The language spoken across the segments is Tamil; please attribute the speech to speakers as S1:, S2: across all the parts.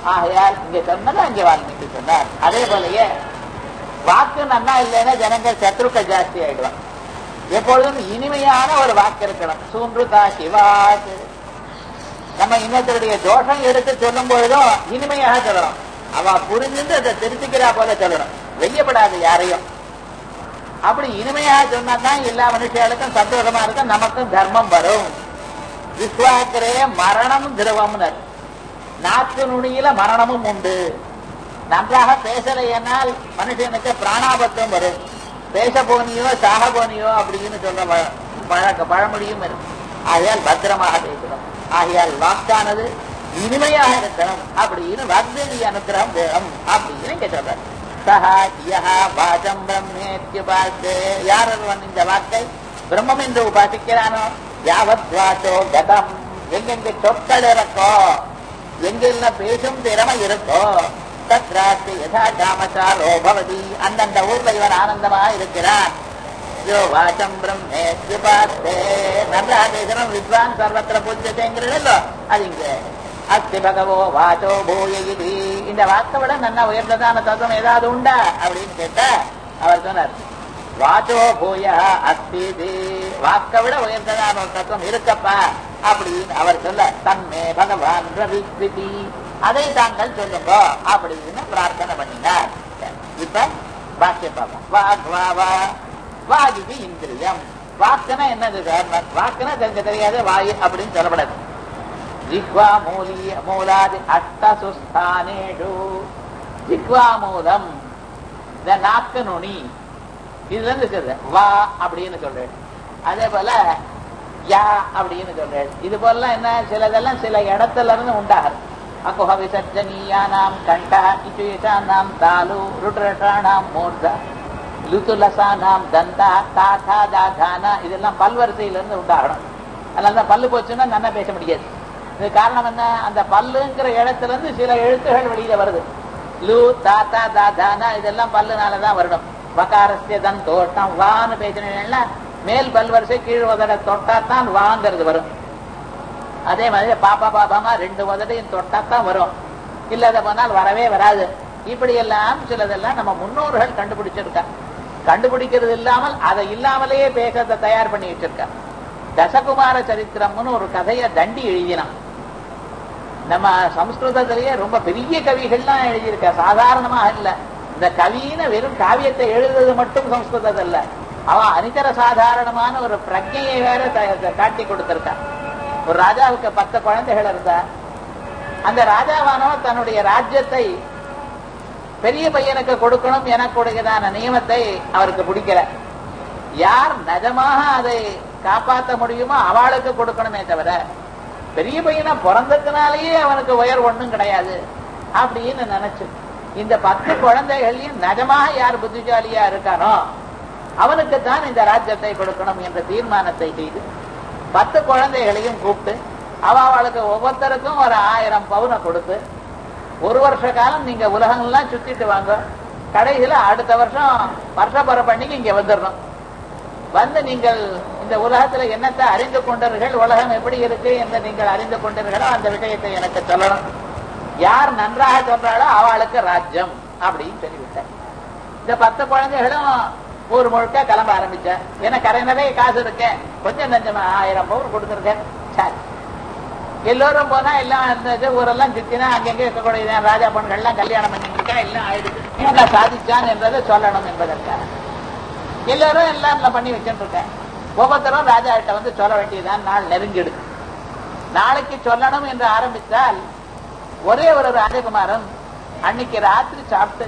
S1: ஆகையால் இங்க சொன்னது அங்கே வால்மீகி சொன்னார் அதே போலயே வாக்கு நன்னா இல்லைன்னா ஜனங்கள் சத்ருக்கள் ஜாஸ்தி ஆயிடுவான் எப்பொழுதும் இனிமையான ஒரு வாக்கு இருக்கணும் சூன்றுதா சிவாக்கு நம்ம இன்னொருத்தருடைய தோஷம் எடுத்து சொல்லும் பொழுதும் இனிமையாக சொல்லணும் அவ புரிஞ்சுட்டு அதை திருத்திக்கிறா போல சொல்லணும் வெய்யப்படாது யாரையும் அப்படி இனிமையாக சொன்னா தான் எல்லா மனுஷர்களுக்கும் சந்தோஷமா இருக்கும் நமக்கும் தர்மம் வரும் விஸ்வாக்கரே மரணம் திரவம்னர் நாக்கு நுனியில மரணமும் உண்டு நன்றாக பேசலையென்னால் மனுஷனுக்கு பிராணாபத்தம் வரும் பேச போனியோ சாக போனியோ அப்படின்னு சொல்ற பழ- பழக்க பழமொழியும் இருக்கு ஆகையால் பத்திரமாக பேசணும் ஆகையால் வாக்கானது இனிமையாக இருக்கணும் அப்படின்னு வாக்தேவி அனுகிரகம் வேணும் அப்படின்னு இங்க சொல்ற சஹா யஹா வாசம் பிரம்மேத்யுபாசே யார் ஒருவன் இந்த வாக்கை பிரம்மம் என்று உபாசிக்கிறானோ யாவத் வாசோ கதம் எங்கெங்க சொற்கள் இருக்கோ எங்கெல்லாம் பேசும் திறமை இருக்கோ தத்ராஸ்தி யதா காமசாலோ பவதி அந்தந்த ஊர்ல இவன் ஆனந்தமா இருக்கிறான் யோ வாசம் பிரம்மே கிருபாஸ்தே நல்லா பேசணும் வித்வான் சர்வத்திர பூஜ்யத்தைங்கிறதோ அது இங்க அஸ்தி பகவோ வாசோ பூய இது இந்த வாக்கை விட நல்லா உயர்ந்ததான தத்துவம் ஏதாவது உண்டா அப்படின்னு கேட்டா அவர் சொன்னார் வாச்சோ பூய அஸ்தி இது. வாக்கை விட உயர்ந்ததான ஒரு தத்துவம் இருக்கப்பா அப்படின்னு அவர் சொல்ல தன்மே பகவான் ரவிஸ்திதி அதை தாங்கள் சொல்லுங்க அப்படின்னு பிரார்த்தனை பண்ணினார் இப்ப வாக்கியம் பார்ப்போம் வாக் வா வா வாகிதி இந்திரியம் வாக்குனா என்னது சார் வாக்குனா தெரிஞ்ச தெரியாது வாயு அப்படின்னு சொல்லப்படாது ஜிஹ்வா மூலிய மூலாதி அஷ்டசு ஸ்தானேஷு ஜிஹ்வா மூலம் இந்த நாக்கு நுனி இதுல இருந்து இருக்குது வா அப்படின்னு சொல்றேன் அதே போல யா அப்படின்னு சொல்றேன் இது போல என்ன சிலதெல்லாம் சில இடத்துல இருந்து உண்டாகுது அக்குஹ விசர்ஜனீயானாம் கண்டா இச்சுயசானாம் தாலு ருட்ரஷானாம் மூர்தா லுத்துலசானாம் தந்தா தாத்தா தாதானா இதெல்லாம் பல்வரிசையில இருந்து உண்டாகணும் அதனால தான் பல்லு போச்சுன்னா நல்லா பேச முடியாது இது காரணம் என்ன அந்த பல்லுங்கிற இடத்துல இருந்து சில எழுத்துகள் வெளியில வருது லு தாத்தா தாதானா இதெல்லாம் பல்லுனாலதான் வரணும் வகாரஸ்ய தன் தோட்டம் வான்னு பேசினா மேல் பல்வரிசை கீழ் உதட தொட்டா தான் வாங்கிறது வரும் அதே மாதிரி பாப்பா பாப்பாமா ரெண்டு உதடையும் தொட்டா தான் வரும் இல்லாத போனால் வரவே வராது இப்படி எல்லாம் சிலதெல்லாம் நம்ம முன்னோர்கள் கண்டுபிடிச்சிருக்கா கண்டுபிடிக்கிறது இல்லாமல் அதை இல்லாமலேயே பேசுறதை தயார் பண்ணி வச்சிருக்கா தசகுமார சரித்திரம்னு ஒரு கதையை தண்டி எழுதினான் நம்ம சம்ஸ்கிருதத்திலேயே ரொம்ப பெரிய கவிகள்லாம் எழுதியிருக்கா சாதாரணமாக இல்ல இந்த கவின்னு வெறும் காவியத்தை எழுதுறது மட்டும் சம்ஸ்கிருதத்தில் இல்ல அவன் அனிதர சாதாரணமான ஒரு பிரஜையை வேற த- காட்டி கொடுத்திருக்கான் ஒரு ராஜாவுக்கு பத்து குழந்தைகள் இருந்தா அந்த ராஜாவானவர் தன்னுடைய ராஜ்யத்தை பெரிய பையனுக்கு கொடுக்கணும் எனக்குடையதான நியமத்தை அவருக்கு பிடிக்கல யார் நிஜமாக அதை காப்பாற்ற முடியுமோ அவளுக்கு கொடுக்கணுமே தவிர பெரிய பையனா பிறந்ததுனாலேயே அவனுக்கு உயர் ஒண்ணும் கிடையாது அப்படின்னு நினைச்சு இந்த பத்து குழந்தைகளையும் நிஜமாக யார் புத்திசாலியா இருக்கானோ அவனுக்கு தான் இந்த ராஜ்யத்தை கொடுக்கணும் என்ற தீர்மானத்தை செய்து பத்து குழந்தைகளையும் கூப்பிட்டு அவ அவளுக்கு ஒவ்வொருத்தருக்கும் ஒரு ஆயிரம் பவுனை கொடுத்து ஒரு வருஷ காலம் நீங்க உலகங்கள்லாம் சுத்திட்டு வாங்க கடைசியில அடுத்த வருஷம் வருஷப்பர பண்ணிக்கு இங்க வந்துடணும் வந்து நீங்கள் இந்த உலகத்துல என்னத்தை அறிந்து கொண்டீர்கள் உலகம் எப்படி இருக்கு என்று நீங்கள் அறிந்து கொண்டீர்களோ அந்த விஷயத்தை எனக்கு சொல்லணும் யார் நன்றாக சொல்றாளோ அவளுக்கு ராஜ்யம் அப்படின்னு சொல்லிவிட்டேன் இந்த பத்து குழந்தைகளும் ஊர் முழுக்க கிளம்ப ஆரம்பிச்சேன் எனக்கு கரை நிறைய காசு இருக்கேன் கொஞ்சம் நஞ்சமா ஆயிரம் பவுன் கொடுத்துருக்கேன் சரி எல்லோரும் போனா எல்லாம் இந்த இது ஊரெல்லாம் சுத்தினா அங்கங்க இருக்கக்கூடிய ராஜா பொண்கள்லாம் கல்யாணம் பண்ணிட்டு இருக்கா எல்லாம் ஆயிடுச்சு என்ன சாதிச்சான் என்பதை சொல்லணும் என்பதற்காக எல்லாரும் எல்லாம் நான் பண்ணி வச்சுட்டு இருக்கேன் ஒவ்வொருத்தரும் ராஜா கிட்ட வந்து சொல்ல வேண்டியதுதான் நாள் நெருங்கிடுது நாளைக்கு சொல்லணும் என்று ஆரம்பித்தால் ஒரே ஒரு ராஜகுமாரன் அன்னைக்கு ராத்திரி சாப்பிட்டு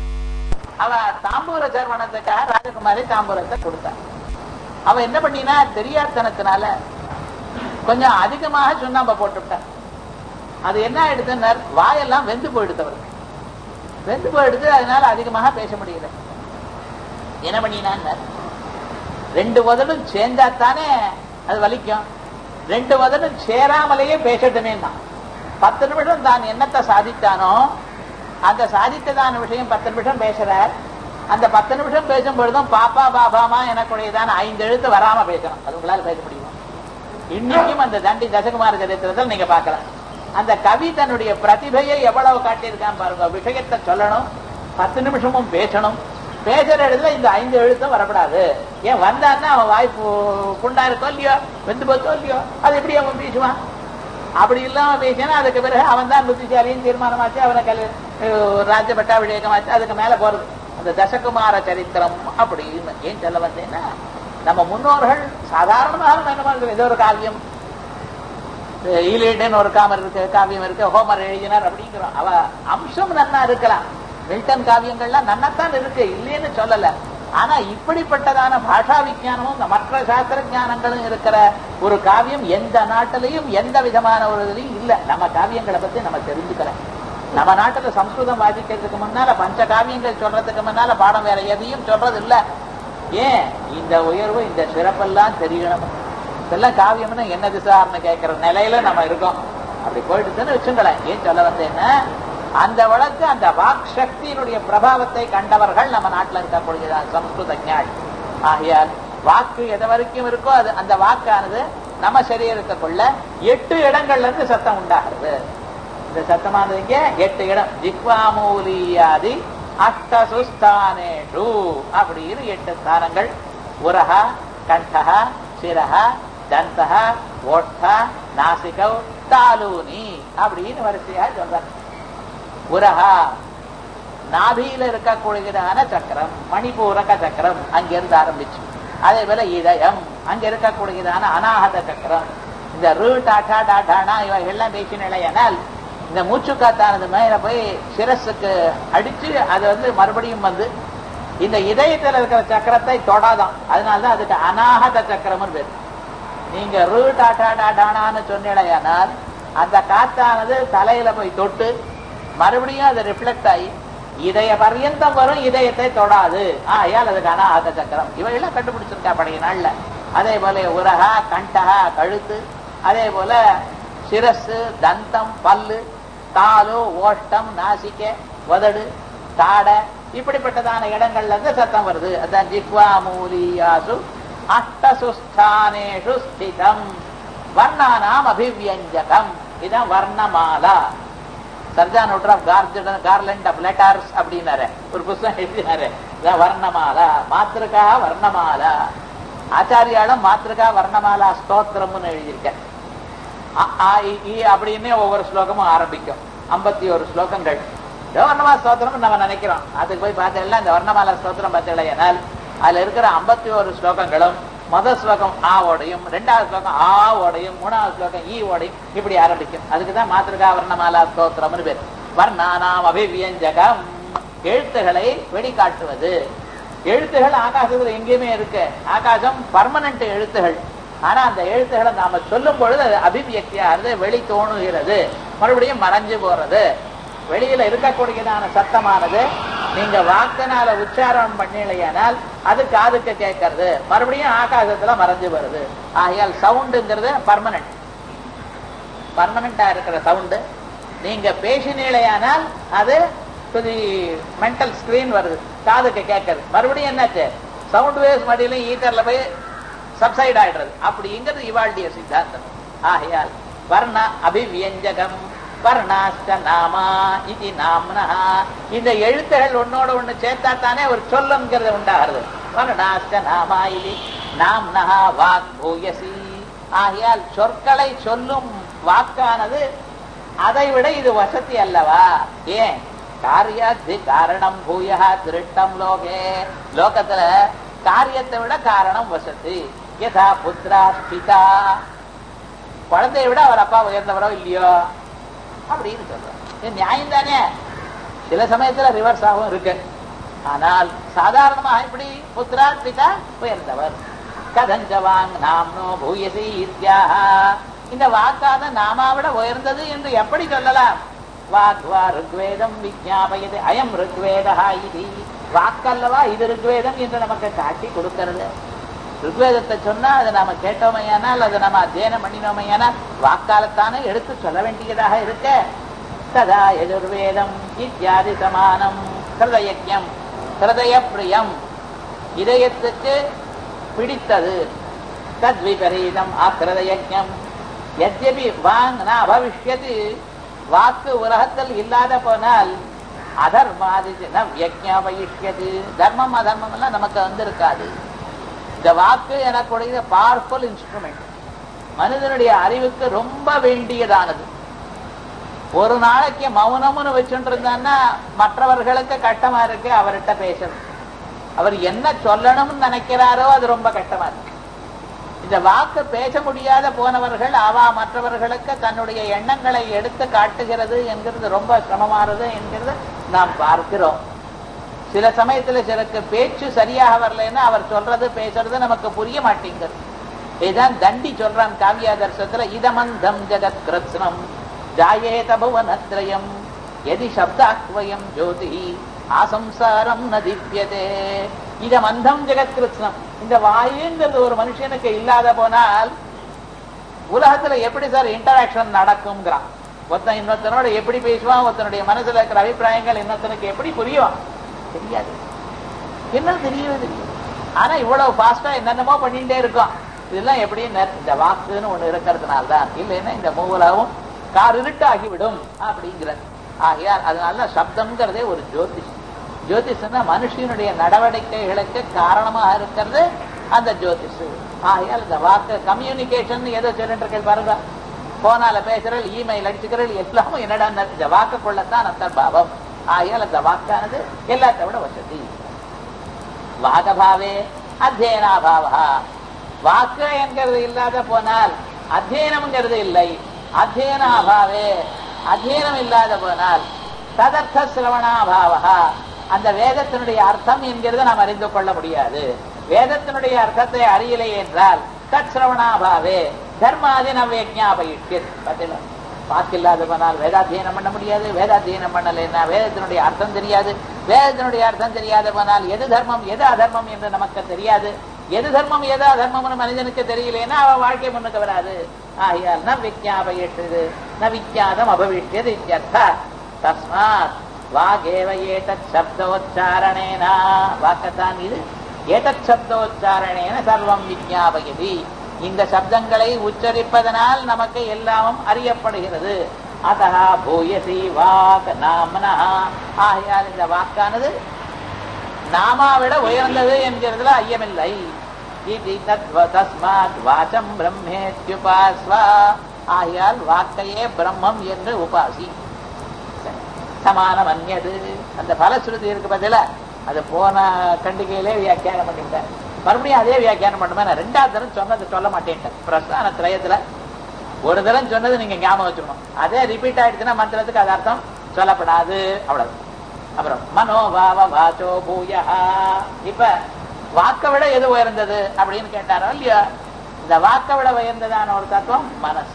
S1: அவ தாம்பூர சர்வணத்துக்காக ராஜகுமாரி தாம்பூரத்தை கொடுத்தான் அவ என்ன பண்ணினா தெரியாதனத்தினால கொஞ்சம் அதிகமாக சுண்ணாம்பை போட்டுவிட்டான் அது என்ன ஆயிடுதுன்னா வாயெல்லாம் வெந்து போயிடுது அவருக்கு வெந்து போயிடுது அதனால அதிகமாக பேச முடியல என்ன பண்ணினான் ரெண்டு உதடும் சேர்ந்தாத்தானே அது வலிக்கும் ரெண்டு உதடும் சேராமலேயே பேசட்டுமே பத்து நிமிஷம் தான் என்னத்தை சாதித்தானோ அந்த சாதித்ததான விஷயம் பத்து நிமிஷம் பேசுறார் அந்த பத்து நிமிஷம் பேசும் பொழுதும் பாப்பா பாபாமா எனக்குடையதான ஐந்து எழுத்து வராம பேசணும் அது உங்களால பேச முடியுமா இன்னைக்கும் அந்த தண்டி தசகுமார சரித்திரத்தில் நீங்க பார்க்கலாம் அந்த கவி தன்னுடைய பிரதிபையை எவ்வளவு காட்டியிருக்கான் பாருங்க விஷயத்தை சொல்லணும் பத்து நிமிஷமும் பேசணும் பேசுற இடத்துல இந்த ஐந்து எழுத்தும் வரக்கூடாது ஏன் வந்தான்னா அவன் வாய்ப்பு புண்டா இருக்கோ இல்லையோ வெந்து போச்சோ இல்லையோ அது எப்படி அவன் பேசுவான் அப்படி இல்லாம பேசினா அதுக்கு பிறகு அவன் தான் புத்திசாலியும் தீர்மானமாச்சு அவனை கல் ராஜ்ய பட்டாபிஷேகமாச்சு அதுக்கு மேல போறது அந்த தசகுமார சரித்திரம் அப்படின்னு ஏன் சொல்ல வந்தேன்னா நம்ம முன்னோர்கள் சாதாரணமாக என்ன பண்றது ஏதோ ஒரு காவியம் ஈலேடன் ஒரு காமர் இருக்கு காவியம் இருக்கு ஹோமர் எழுதினார் அப்படிங்கிறோம் அவ அம்சம் நன்னா இருக்கலாம் மில்டன் காவியங்கள்லாம் நன்னாத்தான் இருக்கு இல்லைன்னு சொல்லல ஆனா இப்படிப்பட்டதான பாஷா விஞ்ஞானமும் இந்த மற்ற சாஸ்திர ஞானங்களும் இருக்கிற ஒரு காவியம் எந்த நாட்டிலையும் எந்த விதமான ஒரு இதுலையும் இல்ல நம்ம காவியங்களை பத்தி நம்ம தெரிஞ்சுக்கிறோம் நம்ம நாட்டுல சம்ஸ்கிருதம் வாசிக்கிறதுக்கு முன்னால பஞ்ச காவியங்கள் சொல்றதுக்கு முன்னால பாடம் வேற எதையும் சொல்றது இல்ல ஏன் இந்த உயர்வு இந்த சிறப்பெல்லாம் தெரியணும் இதெல்லாம் காவியம்னு என்ன திசார்னு கேட்கிற நிலையில நம்ம இருக்கோம் அப்படி போயிட்டுன்னு வச்சுங்களேன் ஏன் சொல்ல வந்தேன்னா அந்த வழக்கு அந்த வாக் சக்தியினுடைய பிரபாவத்தை கண்டவர்கள் நம்ம நாட்டில் இருக்கக்கூடிய சம்ஸ்கிருத ஞான் ஆகையால் வாக்கு எது வரைக்கும் இருக்கோ அது அந்த வாக்கானது நம்ம சரீரத்துக்குள்ள எட்டு இடங்கள்ல இருந்து சத்தம் உண்டாகிறது இந்த சத்தமானது இங்க எட்டு இடம் ஜிக்வாமூலியாதி அஷ்டசுஸ்தானேஷு அப்படின்னு எட்டு ஸ்தானங்கள் உரஹா கண்டஹா சிரஹா தந்தஹ ஓட்ட நாசிகவ் தாலூனி அப்படின்னு வரிசையா சொல்றாங்க உரஹா நாபியில இருக்கக்கூடியதான சக்கரம் மணிபூரக சக்கரம் அங்கிருந்து ஆரம்பிச்சு அதே போல இதயம் அங்க இருக்கக்கூடியதான அநாகத சக்கரம் இந்த ரூ டாட்டா டாட்டானா இவைகள்லாம் பேசினால் இந்த மூச்சு காத்தானது மேல போய் சிரஸுக்கு அடிச்சு அது வந்து மறுபடியும் வந்து இந்த இதயத்தில் இருக்கிற சக்கரத்தை தொடாதான் அதனாலதான் அதுக்கு அநாகத சக்கரம்னு பேரு நீங்க ரூ டாட்டா டாடானான்னு சொன்னீடையானால் அந்த காத்தானது தலையில போய் தொட்டு மறுபடியும் அது ரிஃப்ளெக்ட் ஆகி இதய பர்யந்தம் வரும் இதயத்தை தொடாது ஆயால் அதுக்கு அநாகத சக்கரம் இவையெல்லாம் கண்டுபிடிச்சிருக்கா பழைய நாள்ல அதே போல உரகா கண்டகா கழுத்து அதே போல சிரசு தந்தம் பல்லு தாலு ஓஷ்டம் நாசிக்க உதடு தாடை இப்படிப்பட்டதான இடங்கள்ல இருந்து சத்தம் வருது அதான் ஜிக்வா மூலியாசு அஷ்டசுஸ்தானேஷு ஸ்திதம் வர்ணானாம் அபிவியஞ்சகம் இதான் வர்ணமாலா சர்ஜான் ஆஃப் கார்ஜன் கார்லண்ட் ஆஃப் லெட்டர்ஸ் அப்படின்னாரு ஒரு புஸ்தகம் எழுதினாரு இதான் வர்ணமாலா மாத்திருக்கா வர்ணமாலா ஆச்சாரியாலும் மாத்திருக்கா வர்ணமாலா ஸ்தோத்திரம்னு எழுதியிருக்க அப்படின்னு ஒவ்வொரு ஸ்லோகமும் ஆரம்பிக்கும் ஐம்பத்தி ஒரு ஸ்லோகங்கள் வர்ணமாலா ஸ்தோத்திரம் நம்ம நினைக்கிறோம் அதுக்கு போய் பார்த்தீங்கன்னா இந்த வர்ணமாலா ஸ்தோத்திரம் பார்த்தீங்கன்னா அதுல இருக்கிற ஐம்பத்தி ஒரு ஸ்லோகங்களும் முதல் ஸ்லோகம் ஆவோடையும் ரெண்டாவது ஸ்லோகம் ஆவோடையும் மூணாவது ஸ்லோகம் ஈ ஓடையும் இப்படி ஆரம்பிக்கும் அதுக்குதான் மாத்திருக்கா வர்ணமாலா ஸ்தோத்திரம்னு பேர் வர்ணானாம் அபிவியஞ்சகம் எழுத்துகளை வெளிக்காட்டுவது எழுத்துகள் ஆகாசத்துல எங்கேயுமே இருக்கு ஆகாசம் பர்மனன்ட் எழுத்துகள் ஆனா அந்த எழுத்துக்களை நாம சொல்லும் பொழுது அது அபிவியக்தியாகிறது வெளி தோணுகிறது மறுபடியும் மறைஞ்சு போறது வெளியில இருக்கக்கூடியதான சத்தமானது நீங்க வாக்கினால உச்சாரணம் பண்ணலையானால் அது காதுக்கு கேட்கறது மறுபடியும் ஆகாசத்துல மறைஞ்சு வருது ஆகையால் சவுண்டுங்கிறது பர்மனன்ட் பர்மனண்டா இருக்கிற சவுண்டு நீங்க பேசினீழையானால் அது மென்டல் ஸ்கிரீன் வருது காதுக்கு கேட்கறது மறுபடியும் என்னாச்சு சவுண்ட் வேவ்ஸ் மடியிலும் ஈட்டர்ல போய் சப்சைட் ஆயிடுறது அப்படிங்கிறது இவாழ்டிய சித்தாந்தம் ஆகையால் வர்ண அபிவியஞ்சகம் வர்ணாஷ்ட நாமா இது நாம்னா இந்த எழுத்துகள் ஒன்னோட ஒண்ணு சேர்த்தா தானே ஒரு சொல்லுங்கிறது உண்டாகிறது வர்ணாஷ்ட நாமா இது நாம்னா வாக் பூயசி ஆகையால் சொற்களை சொல்லும் வாக்கானது அதை விட இது வசதி அல்லவா ஏன் காரியாத்தி காரணம் பூயா திருட்டம் லோகே லோகத்துல காரியத்தை விட காரணம் வசதி யதா புத்திரா பிதா குழந்தைய விட அவர் அப்பா உயர்ந்தவரோ இல்லையோ அப்படின்னு சொல்றார் இது நியாயம் தானே சில சமயத்துல ரிவர்ஸ் ஆகும் இருக்கு ஆனால் சாதாரணமாக இப்படி புத்திரா பிதா உயர்ந்தவர் கதஞ்சவாங் நாம்னோ பூயசி இத்தியாக இந்த வாக்காத நாமாவிட உயர்ந்தது என்று எப்படி சொல்லலாம் வாக்வா ருக்வேதம் விஜாபயது அயம் ருக்வேதா இது வாக்கல்லவா இது ருக்வேதம் என்று நமக்கு காட்டி கொடுக்கிறது ருக்வேதத்தை சொன்னா அதை நாம கேட்டோமையானால் அதை நம்ம அத்தியனம் பண்ணினோமையானால் வாக்காலத்தானே எடுத்து சொல்ல வேண்டியதாக இருக்க ததா எதிர்வேதம் இத்தியாதி சமானம் ஹிருதயஜம் ஹிருதய பிரியம் இதயத்துக்கு பிடித்தது தத் விபரீதம் அஹிருதயஜம் எத்யபி வாங் ந அபவிஷ்யது வாக்கு உலகத்தில் இல்லாத போனால் அதர்மாதி ந வியஜாபயிஷ்யது தர்மம் அதர்மம் எல்லாம் நமக்கு வந்திருக்காது இந்த வாக்கு எனக்குடைய பவர்ஃபுல் இன்ஸ்ட்ருமெண்ட் மனிதனுடைய அறிவுக்கு ரொம்ப வேண்டியதானது ஒரு நாளைக்கு மௌனம்னு வச்சுட்டு இருந்தான்னா மற்றவர்களுக்கு கஷ்டமா இருக்கு அவர்கிட்ட பேசணும் அவர் என்ன சொல்லணும்னு நினைக்கிறாரோ அது ரொம்ப கஷ்டமா இருக்கு இந்த வாக்கு பேச முடியாத போனவர்கள் அவா மற்றவர்களுக்கு தன்னுடைய எண்ணங்களை எடுத்து காட்டுகிறது என்கிறது ரொம்ப சிரமமானது என்கிறது நாம் பார்க்கிறோம் சில சமயத்துல சிலருக்கு பேச்சு சரியாக வரலைன்னா அவர் சொல்றது பேசுறது நமக்கு புரிய மாட்டேங்கிறது இதுதான் தண்டி சொல்றான் காவியாதர்சத்துல இதமந்தம் ஜெகத் கிருத்னம் ஜாயேத புவனத்ரயம் எதி சப்தாக்வயம் ஜோதி ஆசம்சாரம் ந திவ்யதே இதமந்தம் ஜெகத் கிருத்னம் இந்த வாயுங்கிறது ஒரு மனுஷனுக்கு இல்லாத போனால் உலகத்துல எப்படி சார் இன்டராக்ஷன் நடக்கும்ங்கிறான் ஒருத்தன் இன்னொருத்தனோட எப்படி பேசுவான் ஒருத்தனுடைய மனசுல இருக்கிற அபிப்பிராயங்கள் இன்னொருத்தனுக்கு எப்படி புரியும் தெரியாது என்ன தெரியவே தெரியும் ஆனா இவ்வளவு ஃபாஸ்டா என்னென்னமோ பண்ணிட்டே இருக்கோம் இதெல்லாம் எப்படி இந்த வாக்குன்னு ஒண்ணு இருக்கிறதுனால தான் இல்லைன்னா இந்த மூவலாவும் கார் இருட்டாகிவிடும் அப்படிங்கிற ஆகையால் அதனால சப்தம்ங்கிறதே ஒரு ஜோதிஷ் ஜோதிஷம்னா மனுஷனுடைய நடவடிக்கைகளுக்கு காரணமாக இருக்கிறது அந்த ஜோதிஷ் ஆகையால் இந்த வாக்கு கம்யூனிகேஷன் ஏதோ சொல்லிட்டு இருக்கேன் பாருங்க போனால பேசுறல் இமெயில் அடிச்சுக்கிறல் எல்லாமும் என்னடா இந்த வாக்கு கொள்ளத்தான் அந்தர்பாவம் ஆகையால் அந்த வாக்கானது எல்லாத்தை விட வசதி வாகபாவே அத்தியனாபாவா வாக்கு என்கிறது இல்லாத போனால் அத்தியனம்ங்கிறது இல்லை அத்தியனாபாவே அத்தியனம் இல்லாத போனால் ததர்த்த சிரவணாபாவா அந்த வேதத்தினுடைய அர்த்தம் என்கிறது நாம் அறிந்து கொள்ள முடியாது வேதத்தினுடைய அர்த்தத்தை அறியலை என்றால் தத் சிரவணாபாவே தர்மாதின விஜாபயிஷ்யத் பார்த்தீங்களா வாக்கில்லாத போனால் வேதாத்தியனம் பண்ண முடியாது வேதாத்தியனம் பண்ணலைன்னா வேதத்தினுடைய அர்த்தம் தெரியாது வேதத்தினுடைய அர்த்தம் தெரியாத போனால் எது தர்மம் எது அதர்மம் என்று நமக்கு தெரியாது எது தர்மம் எது அதர்மம்னு மனிதனுக்கு தெரியலன்னா அவன் வாழ்க்கை முன்னுக்கு வராது ஆகையால் ந விஜாபயிஷது ந விஜாதம் அபவிஷ்யது இத்தியர்த்தா தஸ்மாத் வாகேவ ஏதத் சப்தோச்சாரணேனா வாக்கத்தான் இது ஏதத் சப்தோச்சாரணேன சர்வம் விஜாபயதி இந்த சப்தங்களை உச்சரிப்பதனால் நமக்கு எல்லாமும் அறியப்படுகிறது அதா பூயசி வாக் நாமனா ஆகையால் இந்த வாக்கானது நாமாவிட உயர்ந்தது என்கிறதுல ஐயமில்லை இது தத்வ தஸ்மாத் வாச்சம் பிரம்மேத்யுபாஸ்வா ஆகையால் வாக்கையே பிரம்மம் என்று உபாசி சமானம் அந்நது அந்த பலஸ்ருதி இருக்கு பதில அது போன கண்டிகையிலே வியாக்கியானம் பண்ணிவிட்டேன் மறுபடியும் அதே வியாக்கியானம் பண்ணுமே நான் ரெண்டாவது தரம் சொன்னது சொல்ல மாட்டேன்ட்டேன் பிரஸ்தான திரயத்துல ஒரு தரம் சொன்னது நீங்க ஞாபகம் வச்சுக்கணும் அதே ரிப்பீட் ஆயிடுச்சுன்னா மந்திரத்துக்கு அது அர்த்தம் சொல்லப்படாது அவ்வளவு அப்புறம் மனோபாவ வாச்சோ பூயா இப்ப வாக்க விட எது உயர்ந்தது அப்படின்னு கேட்டாரோ இல்லையா இந்த வாக்க விட உயர்ந்ததான ஒரு தத்துவம் மனசு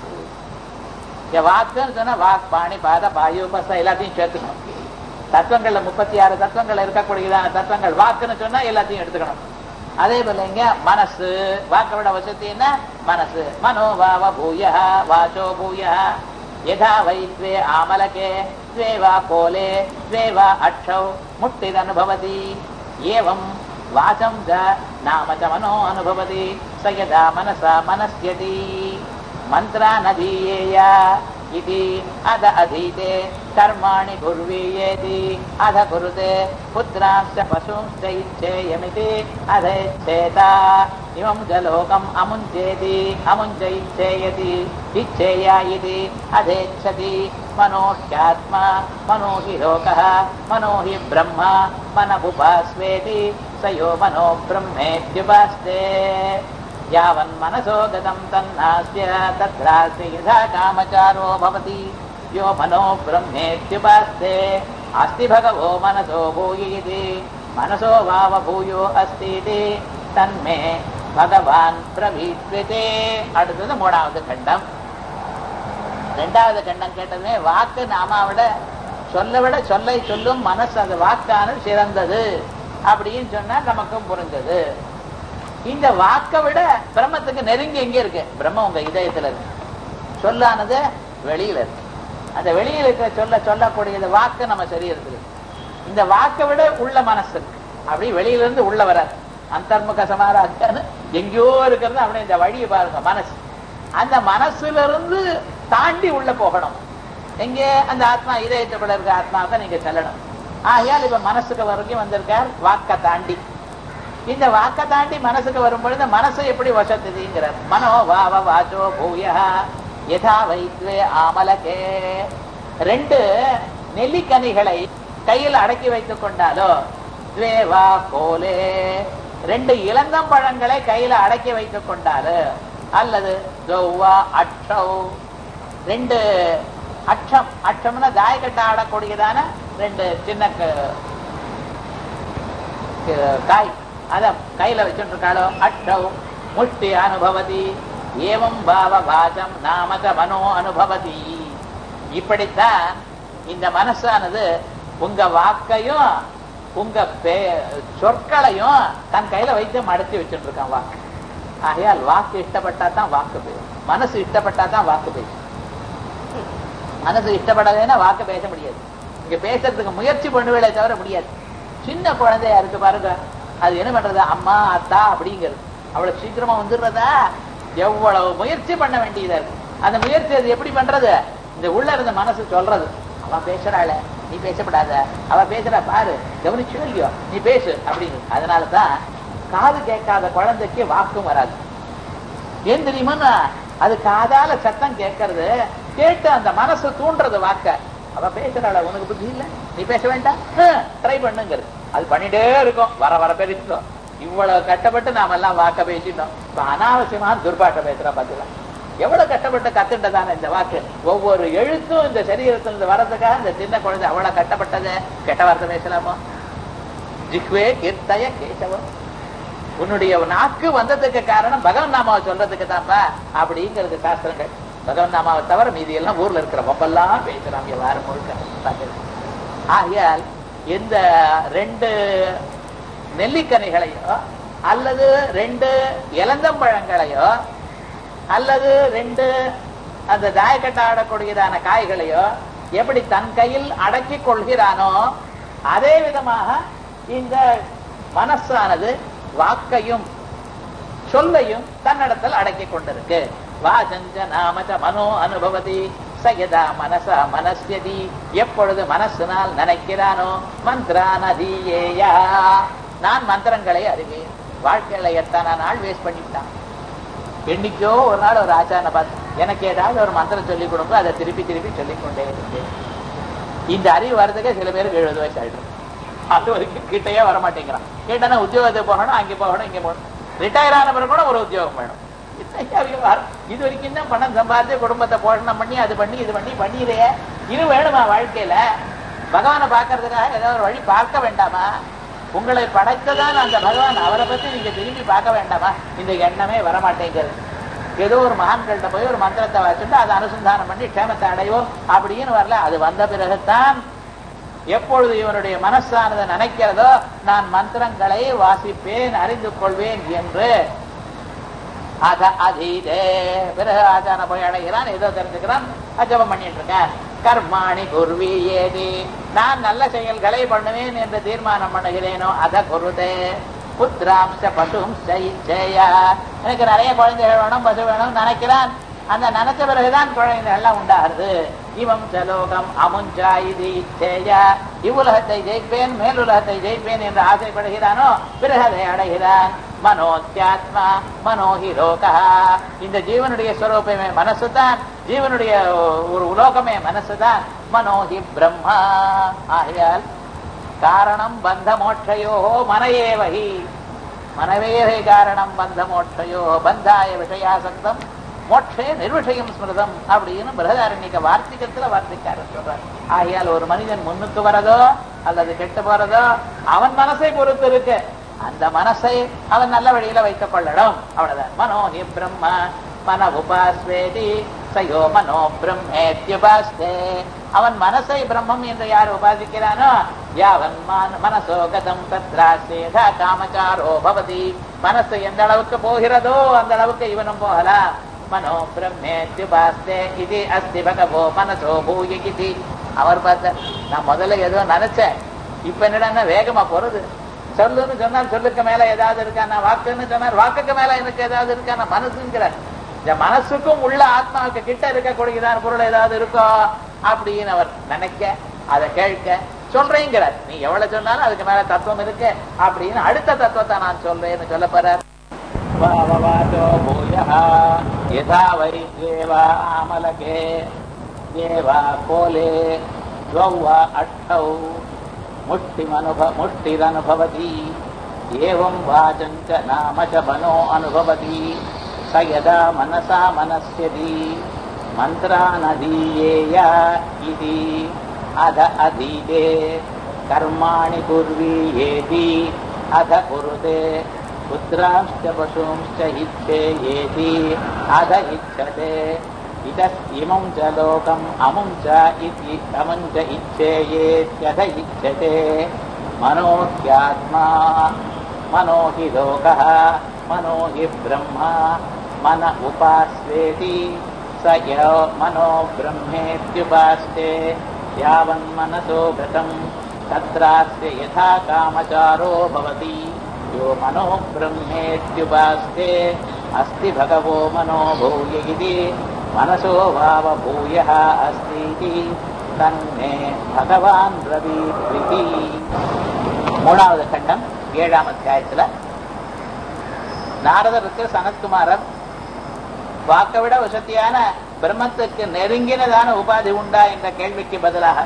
S1: இந்த வாக்குன்னு சொன்னா வாக் பாணி பாத பாயு பச எல்லாத்தையும் சேர்த்துக்கணும் தத்துவங்கள்ல முப்பத்தி ஆறு தத்துவங்கள் இருக்கக்கூடியதான தத்துவங்கள் வாக்குன்னு சொன்னா எல்லாத்தையும் எடுத்துக்கணும் அதே போல இங்க மனசு வாக்க விட வசத்தின்னா மனசு மனோபாவ பூய வாச்சோ பூய யதா வை ஸ்வே ஆமலகே ஸ்வே வா கோலே ஸ்வே வா அக்ஷௌ முட்டிரनुभवति एवं वाचं च नाम च मनो अनुभवति स यदा मनसा मनस्यति मन्त्रा नदीयेय इति अध अधीते कर्माणि कुर्वीयेति अध कुरुते पुत्रांश्च पशूंश्च इच्छेयमिति अधेच्छेता इमं च लोकम् अमुञ्चेति अमुञ्च इच्छेयति इच्छेया इति अधेच्छति मनोह्यात्मा मनो हि लोकः मनो हि ब्रह्म मन उपास्वेति स यो मनो ब्रह्मेत्युपास्ते यावन्मनसो गतं तन्नास्य तत्रास्ति यथा कामचारो भवति यो मनो ब्रह्मेत्युपास्ते अस्ति भगवो मनसो भूयिति मनसो वावभूयो अस्तीति தன்மே பகவான் பிரவீட்விதே அடுத்தது மூணாவது கண்டம் ரெண்டாவது கண்டம் கேட்டதுமே வாக்கு நாமாவிட சொல்ல விட சொல்லை சொல்லும் மனசு அந்த வாக்கானது சிறந்தது அப்படின்னு சொன்னா நமக்கும் புரிஞ்சது இந்த வாக்கை விட பிரம்மத்துக்கு நெருங்கி எங்க இருக்கு பிரம்ம உங்க இதயத்துல இருக்கு சொல்லானது வெளியில இருக்கு அந்த வெளியில இருக்கிற சொல்ல சொல்லக்கூடியது வாக்கு நம்ம சரீரத்துல இந்த வாக்கை விட உள்ள மனசு இருக்கு அப்படி வெளியில இருந்து உள்ள வராது அந்தர்முக சமாராஜான்னு எங்கேயோ இருக்கிறது அப்படியே இந்த வழியை பாருங்க மனசு அந்த மனசுல இருந்து தாண்டி உள்ள போகணும் எங்க அந்த ஆத்மா இதயத்துக்குள்ள இருக்க ஆத்மாவை நீங்க செல்லணும் ஆகையால் இப்ப மனசுக்கு வரைக்கும் வந்திருக்கார் வாக்க தாண்டி இந்த வாக்க தாண்டி மனசுக்கு வரும் பொழுது மனசு எப்படி வசத்துதுங்கிறார் மனோ வாவ வாச்சோ பூயா யதா வைத்வே ஆமலகே ரெண்டு நெல்லிக்கனிகளை கையில் அடக்கி வைத்துக் கொண்டாலோ துவே வா கோலே ரெண்டு இளந்தம்பழங்களை கையில அடக்கி வைத்துக் கொண்டாலோ அல்லது ஜௌவா அட்டௌ ரெண்டு அட்சம் அட்சம்னா தாயக்கட்ட ஆடக்கூடியதான ரெண்டு சின்ன க- க- காய் அத கையில வச்சுட்டு இருக்காளோ அட்டௌ முஷ்டி அனுபவதி ஏவம் பாவ பாசம் நாமக மனோ அனுபவதி இப்படித்தான் இந்த மனசானது உங்க வாக்கையும் உங்க பே- சொற்களையும் தன் கையில வைத்து மடத்தி வச்சுட்டு இருக்கான் வாக்கு ஆகையால் வாக்கு இஷ்டப்பட்டா தான் வாக்கு பேசும் மனசு இஷ்டப்பட்டா தான் வாக்கு பேசும் மனசு இஷ்டப்படாதேன்னா வாக்கு பேச முடியாது இங்க பேசுறதுக்கு முயற்சி பண்ணுவேளே தவிர முடியாது சின்ன குழந்தையா இருக்கு பாருங்க அது என்ன பண்றது அம்மா அத்தா அப்படிங்கிறது அவ்வளவு சீக்கிரமா வந்துடுறதா எவ்வளவு முயற்சி பண்ண வேண்டியதா இருக்கு அந்த முயற்சி அது எப்படி பண்றது இந்த உள்ள இருந்த மனசு சொல்றது அவ பேசுறாள நீ பேசப்படாத அவ பேசுறா பாரு கவனிச்சு இல்லையோ நீ பேசு அப்படின்னு அதனாலதான் காது கேட்காத குழந்தைக்கு வாக்கும் வராது ஏன் தெரியுமா அது காதால சத்தம் கேட்கறது கேட்டு அந்த மனசு தூண்டுறது வாக்க அவ பேசுறாள உனக்கு புத்தி இல்ல நீ பேச வேண்டாம் ட்ரை பண்ணுங்கிறது அது பண்ணிட்டே இருக்கும் வர வர பேசிட்டோம் இவ்வளவு கஷ்டப்பட்டு நாம எல்லாம் வாக்க பேசிட்டோம் இப்ப அனாவசியமா துர்பாஷை பேசுறா பாத்துக்கலாம் எவ்வளவு கஷ்டப்பட்டு கத்துட்டதான இந்த வாக்கு ஒவ்வொரு எழுத்தும் இந்த சரீரத்துல இருந்து வரதுக்காக இந்த சின்ன குழந்தை அவ்வளவு கஷ்டப்பட்டது கெட்ட வார்த்தை பேசலாமா ஜிக்வே கீர்த்தய கேசவம் உன்னுடைய நாக்கு வந்ததுக்கு காரணம் பகவன் நாமாவை சொல்றதுக்கு தான்ப்பா அப்படிங்கிறது சாஸ்திரங்கள் பகவன் நாமாவை தவிர மீதி எல்லாம் ஊர்ல இருக்கிற பொம்பெல்லாம் பேசுறாங்க எல்லாரும் முழுக்க பாத்தீங்களா? ஆகையால் இந்த ரெண்டு நெல்லிக்கனிகளையோ அல்லது ரெண்டு இளந்தம்பழங்களையோ அல்லது ரெண்டு அந்த தாயக்கட்ட ஆடக்கூடியதான காய்களையோ எப்படி தன் கையில் அடக்கிக் கொள்கிறானோ அதே விதமாக இந்த மனசானது வாக்கையும் சொல்லையும் தன்னிடத்தில் அடக்கிக் கொண்டிருக்கு வாசஞ்ச நாமச்ச மனோ அனுபவதி சயதா மனச மனஸ்யதி எப்பொழுது மனசினால் நினைக்கிறானோ மந்திரானதீயேயா நான் மந்திரங்களை அறிவேன் வாழ்க்கையில எத்தனை நாள் வேஸ்ட் பண்ணிவிட்டான் என்னைக்கோ ஒரு நாள் ஒரு ஆச்சாரனை பார்த்து எனக்கு ஏதாவது ஒரு மந்திரம் சொல்லிக் கொடுங்க அதை திருப்பி திருப்பி சொல்லிக் கொண்டே இருந்தேன் இந்த அறிவு வர்றதுக்கே சில பேருக்கு எழுபது வயசு ஆயிடும் அது வரைக்கும் கிட்டயே வர மாட்டேங்கிறான் கேட்டானா உத்தியோகத்துக்கு போகணும் அங்கே போகணும் இங்கே போகணும் ரிட்டையர் ஆன பிறகு கூட ஒரு உத்தியோகம் வேணும் என்னய்யா விவகாரம்? இது வரைக்கும் தான் பணம் சம்பாதிச்சு குடும்பத்தை போஷணம் பண்ணி அது பண்ணி இது பண்ணி பண்ணிடுறே இது வேணுமா வாழ்க்கையில பகவானை பார்க்கறதுக்காக ஏதாவது ஒரு வழி பார்க்க வேண்டாமா உங்களை படைத்ததான் அந்த பகவான் அவரை பத்தி நீங்க திரும்பி பார்க்க வேண்டாமா இந்த எண்ணமே வரமாட்டேங்கிறது ஏதோ ஒரு மகான்கள்ட்ட போய் ஒரு மந்திரத்தை வச்சுட்டு அதை அனுசந்தானம் பண்ணி க்ஷேமத்தை அடைவோம் அப்படின்னு வரல அது வந்த பிறகுதான் எப்பொழுது இவனுடைய மனசானது நினைக்கிறதோ நான் மந்திரங்களை வாசிப்பேன் அறிந்து கொள்வேன் என்று அத அதீதே பிறகு ஆச்சார போய் அடைகிறான் ஏதோ தெரிஞ்சுக்கிறான் அஜபம் பண்ணிட்டு இருக்கேன் கர்மாணி குருவி ஏதி நான் நல்ல செயல்களை பண்ணுவேன் என்று தீர்மானம் பண்ணுகிறேனோ அத குருதே புத்திராம்ச பசும் செய்யா எனக்கு நிறைய குழந்தைகள் வேணும் பசு வேணும் நினைக்கிறான் அந்த நினைச்ச பிறகுதான் குழந்தைகள் எல்லாம் உண்டாகிறது இவம் சலோகம் அமுஞ்சா இது இச்சேயா இவ்வுலகத்தை ஜெயிப்பேன் மேலுலகத்தை ஜெயிப்பேன் என்று ஆசைப்படுகிறானோ பிறகு அதை அடைகிறான் மனோத்தியாத்மா மனோஹி லோகா இந்த ஜீவனுடைய ஸ்வரூபமே மனசுதான் ஜீவனுடைய ஒரு உலோகமே மனசுதான் மனோஹி பிரம்மா ஆகையால் காரணம் பந்த மோட்சயோ மனையேவகி மனவேவை காரணம் பந்த மோட்சயோ பந்தாய விஷயாசக்தம் மோட்சே நிர்விஷயம் ஸ்மிருதம் அப்படின்னு பிரகதாரண்யக்க வார்த்திகத்துல வார்த்தைக்காரர் சொல்றார் ஆகையால் ஒரு மனிதன் முன்னுக்கு வரதோ அல்லது கெட்டு போறதோ அவன் மனசை பொறுத்து இருக்கு அந்த மனசை அவன் நல்ல வழியில வைத்துக் கொள்ளணும் அவ்வளவுதான் மனோஹி பிரம்ம மன உபாஸ்வேதி சயோ மனோ பிரம்மேத்யுபாஸ்தே அவன் மனசை பிரம்மம் என்று யார் உபாசிக்கிறானோ யாவன் மன- மனசோ கதம் தத்ராசேதா காமச்சாரோ பவதி மனசு எந்த அளவுக்கு போகிறதோ அந்த அளவுக்கு இவனும் போகலாம் மனோ பிரம்மேத்யுபாஸ்தே இது அஸ்தி பகவோ மனசோ பூய இது அவர் பார்த்தார் நான் முதல்ல ஏதோ நினைச்சேன் இப்ப என்னடா வேகமா போறது சொல்லுன்னு சொன்னால் சொல்லுக்கு மேல ஏதாவது இருக்கானா வாக்குன்னு சொன்னார் வாக்குக்கு மேல எனக்கு ஏதாவது இருக்கானா மனசுங்கிறார் இந்த மனசுக்கும் உள்ள ஆத்மாவுக்கு கிட்ட இருக்கக்கூடியதான பொருள் ஏதாவது இருக்கோ அப்படின்னு அவர் நினைக்க அதை கேட்க சொல்றேங்கிறார் நீ எவ்வளவு சொன்னாலும் அதுக்கு மேல தத்துவம் இருக்கு அப்படின்னு அடுத்த தத்துவத்தை நான் சொல்றேன்னு சொல்ல போறார் வாவவாச்சோ பூயः यथा वै देवा आमलके देवा कोले द्वौ वा अट्ठौ मुष्टिमनुभव मुष्टिरनुभवति एवं वाचं च नाम च मनो अनुभवति स यदा मनसा मनस्यति मन्त्रानधीयेय इति अध अधीते कर्माणि कुर्वीयेति अध कुरुते पुत्रांश्च पशूंश्च इच्छेयेति अध इच्छते इतस्तिमं च लोकम् अमुं च इति अमुं च इच्छेयेत्यध इच्छते मनो ह्यात्मा मनो हि लोकः मनो हि ब्रह्म मन उपास्वेति स यो मनो ब्रह्मेत्युपास्ते यावन्मनसो गतम् तत्रास्य यथा कामचारो भवति यो मनो ब्रह्मेत्युपास्ते अस्ति भगवो मनो भूय इति मनसो भावभूयः अस्तीति தன்மே பகவான் ரவி பிரீதி மூணாவது கண்டம் ஏழாம் அத்தியாயத்துல நாரதருக்கு சனத்குமாரர் வாக்க விட வசதியான பிரம்மத்துக்கு நெருங்கினதான உபாதி உண்டா என்ற கேள்விக்கு பதிலாக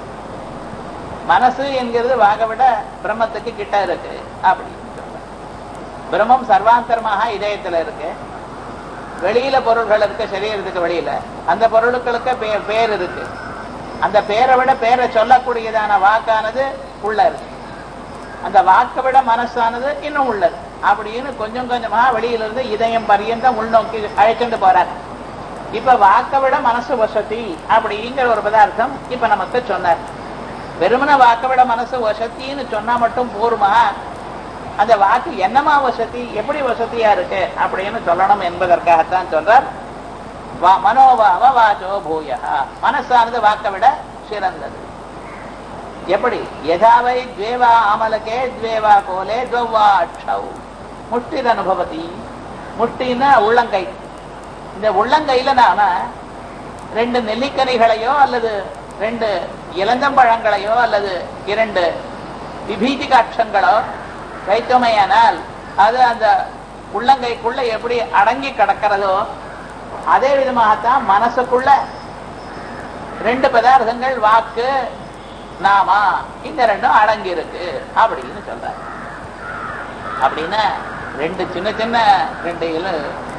S1: மனசு என்கிறது வாக விட பிரம்மத்துக்கு கிட்ட இருக்கு அப்படின்னு சொல்றார் பிரம்மம் சர்வாந்தரமாக இதயத்துல இருக்கு வெளியில பொருள்கள் இருக்கு சரீரத்துக்கு வெளியில அந்த பொருளுக்களுக்கு பே- பேர் இருக்கு அந்த பேரை விட பேரை சொல்லக்கூடியதான வாக்கானது உள்ள இருக்கு அந்த வாக்கை விட மனசானது இன்னும் உள்ளது அப்படின்னு கொஞ்சம் கொஞ்சமா வெளியில இருந்து இதயம் பரியந்தம் உள்நோக்கி அழைச்சிட்டு போறார் இப்ப வாக்கை விட மனசு வசதி அப்படிங்கிற ஒரு பதார்த்தம் இப்ப நமக்கு சொன்னார் வெறுமன வாக்கை விட மனசு வசத்தின்னு சொன்னா மட்டும் போருமா அந்த வாக்கு என்னமா வசதி எப்படி வசதியா இருக்கு அப்படின்னு சொல்லணும் என்பதற்காகத்தான் சொல்றார் வா- மனோபாவ வாச்சோ பூய மனசானது வாக்கை விட சிறந்தது எப்படி யதாவை துவேவா ஆமலகே துவேவா கோலே துவா அக்ஷௌ முஷ்டிர் அனுபவதி முஷ்டின்னா உள்ளங்கை இந்த உள்ளங்கையில நாம ரெண்டு நெல்லிக்கனிகளையோ அல்லது ரெண்டு இளந்தம்பழங்களையோ அல்லது இரண்டு விபீதிகாட்சங்களோ வைத்தோமையானால் அது அந்த உள்ளங்கைக்குள்ள எப்படி அடங்கி கிடக்கிறதோ அதே விதமாகத்தான் மனசுக்குள்ள ரெண்டு பதார்த்தங்கள் வாக்கு நாமா இந்த ரெண்டும் அடங்கி இருக்கு அப்படின்னு சொல்றாரு அப்படின்னா ரெண்டு சின்ன சின்ன ரெண்டு இல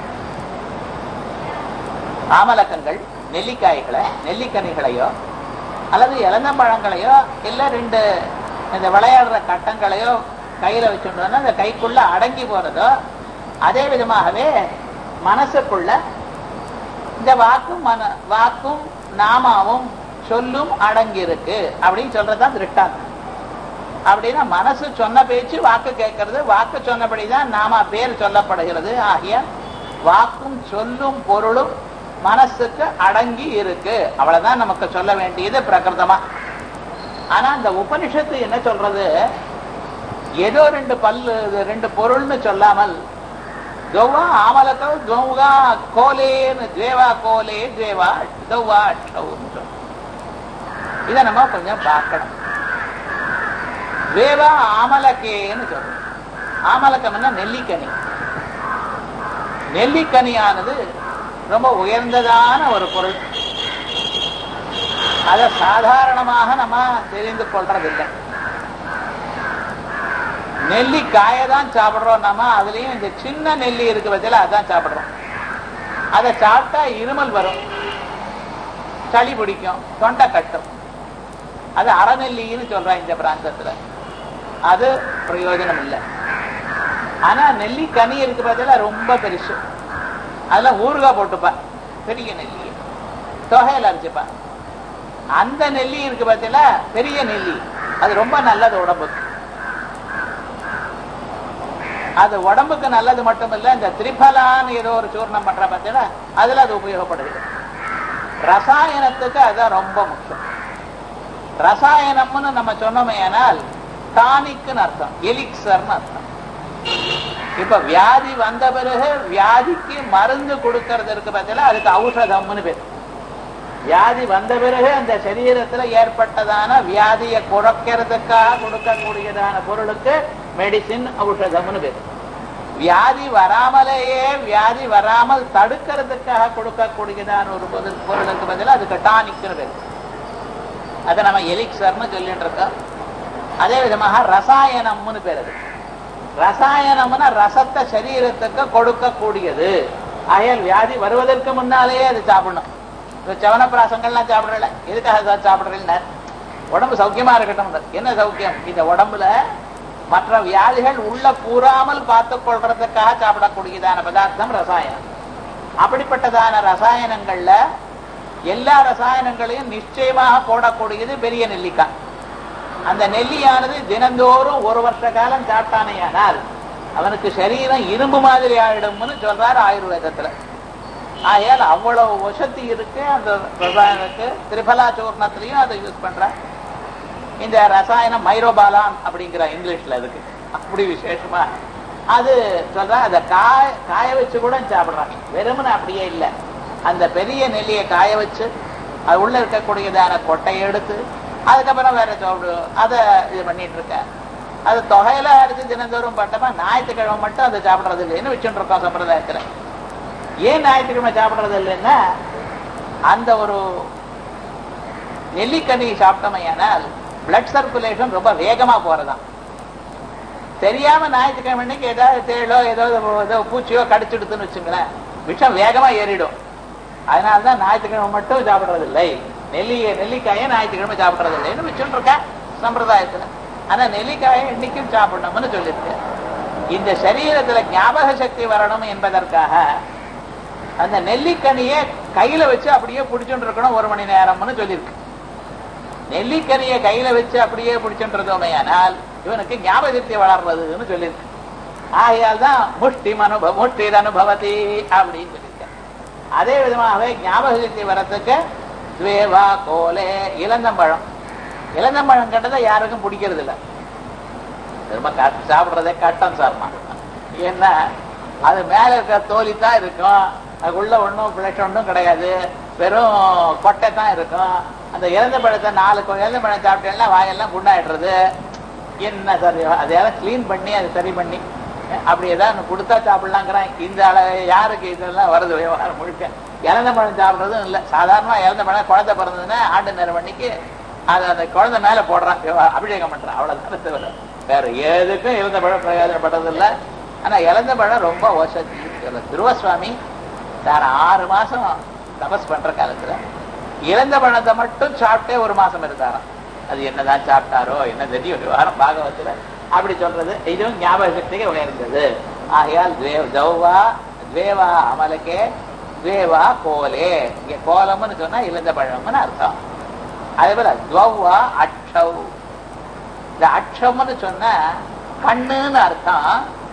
S1: ஆமலக்கங்கள் நெல்லிக்காய்களை நெல்லிக்கனிகளையோ அல்லது இளந்தம்பழங்களையோ இல்ல ரெண்டு இந்த விளையாடுற கட்டங்களையோ கையில வச்சுட்டு வந்தா அந்த கைக்குள்ள அடங்கி போறதோ அதே விதமாகவே மனசுக்குள்ள இந்த வாக்கும் மன வாக்கும் நாமாவும் சொல்லும் அடங்கி இருக்கு அப்படின்னு சொல்றதுதான் திருஷ்டாந்தம் அப்படின்னா மனசு சொன்ன பேச்சு வாக்கு கேட்கறது வாக்கு சொன்னபடிதான் நாம பேர் சொல்லப்படுகிறது ஆகிய வாக்கும் சொல்லும் பொருளும் மனசுக்கு அடங்கி இருக்கு அவ்வளவுதான் நமக்கு சொல்ல வேண்டியது பிரகிருதமா ஆனா இந்த உபனிஷத்து என்ன சொல்றது ஏதோ ரெண்டு பல்லு இது ரெண்டு பொருள்னு சொல்லாமல் துவா ஆமலக்கோ துவா கோலேன்னு துவேவா கோலே துவேவா துவா அட்டவுன்னு சொல்றோம் இதை நம்ம கொஞ்சம் பார்க்கணும் துவேவா ஆமலக்கேன்னு சொல்றோம் ஆமலக்கம்னா நெல்லிக்கனி நெல்லிக்கனியானது ரொம்ப உயர்ந்ததான ஒரு பொருள் அதை சாதாரணமாக நம்ம தெரிந்து கொள்றதில்லை நெல்லிக்காயை தான் சாப்பிடுறோம் நம்ம அதுலயும் இந்த சின்ன நெல்லி இருக்கு பத்தில அதான் சாப்பிடுறோம் அதை சாப்பிட்டா இருமல் வரும் சளி பிடிக்கும் தொண்டை கட்டும் அது அறநெல்லின்னு சொல்றான் இந்த பிராந்தத்துல அது பிரயோஜனம் இல்லை ஆனா நெல்லி கனி இருக்கு பார்த்தீங்களா ரொம்ப பெருசு அதுல ஊறுகாய் போட்டுப்பா பெரிய நெல்லி தொகையில அரைச்சுப்பா அந்த நெல்லி இருக்கு பார்த்தீங்களா பெரிய நெல்லி அது ரொம்ப நல்லது உடம்புக்கு அது உடம்புக்கு நல்லது மட்டும் இல்ல இந்த திரிபலான்னு ஏதோ ஒரு சூர்ணம் பண்ற பார்த்தீங்களா அதுல அது உபயோகப்படுகிறது ரசாயனத்துக்கு அதான் ரொம்ப முக்கியம் ரசாயனம்னு நம்ம சொன்னோமே ஆனால் டானிக்னு அர்த்தம் எலிக்சர்னு அர்த்தம் இப்ப வியாதி வந்த பிறகு வியாதிக்கு மருந்து கொடுக்கறதுக்கு பதிலா அதுக்கு ஔஷதம்னு பேர் வியாதி வந்த பிறகு அந்த சரீரத்துல ஏற்பட்டதான வியாதியை குறைக்கிறதுக்காக கொடுக்கக்கூடியதான பொருளுக்கு மெடிசின் ஔஷதம்னு பேர் வியாதி வராமலேயே வியாதி வராமல் தடுக்கிறதுக்காக கொடுக்கக்கூடியதான ஒரு பொருள் பொருளுக்கு பதிலா அதுக்கு டானிக்னு பேர் அதை நம்ம எலிக்சர்னு சொல்லிட்டு இருக்கோம் அதே விதமாக ரசாயனம்னு பேர் அது ரசாயனம்னா ரசத்தை சரீரத்துக்கு கொடுக்கக்கூடியது ஆகையால் வியாதி வருவதற்கு முன்னாலேயே அது சாப்பிடணும் இப்ப சவனப்பிராசங்கள்லாம் சாப்பிடல எதுக்காக அதை சாப்பிடுறீங்க உடம்பு சௌக்கியமா இருக்கட்டும் என்ன சௌக்கியம் இந்த உடம்புல மற்ற வியாதிகள் உள்ள கூறாமல் பார்த்து கொள்றதுக்காக சாப்பிடக்கூடியதான பதார்த்தம் ரசாயனம் அப்படிப்பட்டதான ரசாயனங்கள்ல எல்லா ரசாயனங்களையும் நிச்சயமாக போடக்கூடியது பெரிய நெல்லிக்காய் அந்த நெல்லியானது தினந்தோறும் ஒரு வருஷ காலம் சாப்பிட்டானேயானால் அவனுக்கு சரீரம் இரும்பு மாதிரி ஆயிடும்னு சொல்றாரு ஆயுர்வேதத்துல ஆகையால் அவ்வளவு வசதி இருக்கு அந்த ரசாயனுக்கு திரிபலா சூர்ணத்திலையும் அதை யூஸ் பண்ற இந்த ரசாயனம் மைரோபாலான் அப்படிங்கிற இங்கிலீஷ்ல அதுக்கு அப்படி விசேஷமா அது சொல்ற அதை காய காய வச்சு கூட சாப்பிடுறாங்க வெறுமனே அப்படியே இல்லை அந்த பெரிய நெல்லியை காய வச்சு அது உள்ள இருக்கக்கூடியதான கொட்டையை எடுத்து அதுக்கப்புறம் வேற சாப்பிடு அதை இது பண்ணிட்டு இருக்க அது தொகையில அடிச்சு தினந்தோறும் பட்டமா ஞாயிற்றுக்கிழமை மட்டும் அதை சாப்பிடுறது இல்லைன்னு வச்சுட்டு இருக்கோம் சம்பிரதாயத்துல ஏன் ஞாயிற்றுக்கிழமை சாப்பிடுறது இல்லைன்னா அந்த ஒரு நெல்லிக்கனி சாப்பிட்டோமையானால் பிளட் சர்க்குலேஷன் ரொம்ப வேகமா போறதாம் தெரியாம ஞாயிற்றுக்கிழமை அன்னைக்கு ஏதாவது தேளோ ஏதோ ஏதோ பூச்சியோ கடிச்சிடுதுன்னு வச்சுங்களேன் விஷம் வேகமா ஏறிடும் அதனாலதான் ஞாயிற்றுக்கிழமை மட்டும் சாப்பிடுறது இல்லை நெல்லி நெல்லிக்காயை ஞாயிற்றுக்கிழமை சாப்பிடுறது இல்லைன்னு வச்சுட்டு இருக்கேன் சம்பிரதாயத்துல ஆனா நெல்லிக்காயை இன்னைக்கும் சாப்பிடணும்னு சொல்லியிருக்கு இந்த சரீரத்துல ஞாபக சக்தி வரணும் என்பதற்காக அந்த நெல்லிக்கனியை கையில வச்சு அப்படியே பிடிச்சுட்டு இருக்கணும் ஒரு மணி நேரம்னு சொல்லியிருக்கு நெல்லிக்கனியை கையில வச்சு அப்படியே பிடிச்சுன்றதோமையானால் இவனுக்கு ஞாபக சக்தி வளர்றதுன்னு சொல்லியிருக்கு ஆகையால் தான் முஷ்டி அனுபவ முஷ்டிர் அனுபவதி அப்படின்னு சொல்லியிருக்கேன் அதே விதமாகவே ஞாபக சக்தி வரத்துக்கு துவேவா கோலே இளந்தம்பழம் இளந்தம்பழம் கண்டதை யாருக்கும் பிடிக்கிறது இல்லை ரொம்ப சாப்பிடுறதே கட்டம் சார்மா ஏன்னா அது மேல இருக்கிற தோலி தான் இருக்கும் அதுக்குள்ள ஒன்றும் பிளட் ஒன்றும் கிடையாது வெறும் கொட்டை தான் இருக்கும் அந்த இறந்த பழத்தை நாலு இறந்த பழம் சாப்பிட்டேன்னா வாயெல்லாம் குண்டாயிடுறது என்ன சார் அதையெல்லாம் கிளீன் பண்ணி அதை சரி பண்ணி அப்படி ஏதாவது கொடுத்தா சாப்பிடலாங்கிறான் இந்த அள யாருக்கு இதெல்லாம் வருது விவகாரம் முழுக்க இறந்த பழம் சாப்பிட்றதும் இல்லை சாதாரணமா இறந்த பழம் குழந்தை பிறந்ததுன்னா ஆண்டு நேரம் பண்ணிக்கு அதை அந்த குழந்தை மேல போடுறான் அபிஷேகம் பண்றான் அவ்வளவுதான் தவிர வேற எதுக்கும் இறந்த பழம் பிரயோஜனப்பட்டது இல்லை ஆனா இறந்த பழம் ரொம்ப வசதி துருவசுவாமி தான் ஆறு மாசம் தபஸ் பண்ற காலத்துல இறந்த பழத்தை மட்டும் சாப்பிட்டே ஒரு மாசம் இருந்தாராம் அது என்னதான் சாப்பிட்டாரோ என்ன தெரியும் ஒரு வாரம் பாகவத்துல அப்படி சொல்றது இதுவும் ஞாபக சக்திக்கு உயர்ந்தது ஆகையால் தௌவா துவேவா அமலக்கே துவேவா கோலே இங்க கோலம்னு சொன்னா இழந்த பழம்னு அர்த்தம் அதே போல துவா அட்சவ் இந்த அட்சம்னு சொன்னா கண்ணுன்னு அர்த்தம்